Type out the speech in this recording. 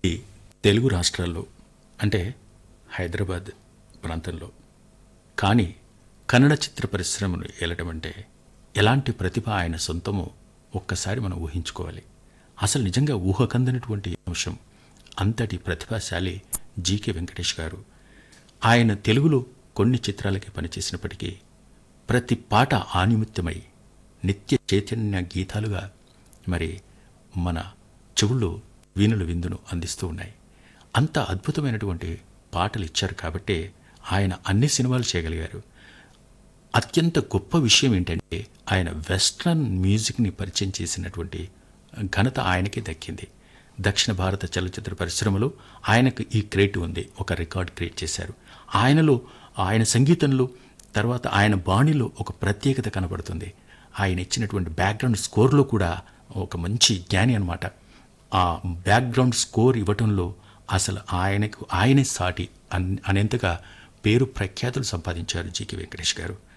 ఈ తెలుగు రాష్ట్రాల్లో అంటే హైదరాబాద్ ప్రాంతంలో కానీ కన్నడ చిత్ర పరిశ్రమను ఏలటం అంటే ఎలాంటి ప్రతిభ ఆయన సొంతమో ఒక్కసారి మనం ఊహించుకోవాలి అసలు నిజంగా ఊహకందనటువంటి అంశం అంతటి ప్రతిభాశాలి జీకే వెంకటేష్ గారు ఆయన తెలుగులో కొన్ని చిత్రాలకి పనిచేసినప్పటికీ ప్రతి పాట ఆనిమిత్యమై నిత్య చైతన్య గీతాలుగా మరి మన చెవుల్లో వీణుల విందును అందిస్తూ ఉన్నాయి అంత అద్భుతమైనటువంటి పాటలు ఇచ్చారు కాబట్టే ఆయన అన్ని సినిమాలు చేయగలిగారు అత్యంత గొప్ప విషయం ఏంటంటే ఆయన వెస్ట్రన్ మ్యూజిక్ని పరిచయం చేసినటువంటి ఘనత ఆయనకే దక్కింది దక్షిణ భారత చలచిత్ర పరిశ్రమలో ఆయనకు ఈ క్రియేట్ ఉంది ఒక రికార్డ్ క్రియేట్ చేశారు ఆయనలో ఆయన సంగీతంలో తర్వాత ఆయన బాణిలో ఒక ప్రత్యేకత కనబడుతుంది ఆయన ఇచ్చినటువంటి బ్యాక్గ్రౌండ్ స్కోర్లో కూడా ఒక మంచి జ్ఞాని అనమాట ఆ బ్యాక్గ్రౌండ్ స్కోర్ ఇవ్వటంలో అసలు ఆయనకు ఆయనే సాటి అన్ అనేంతగా పేరు ప్రఖ్యాతులు సంపాదించారు జీకే వెంకటేష్ గారు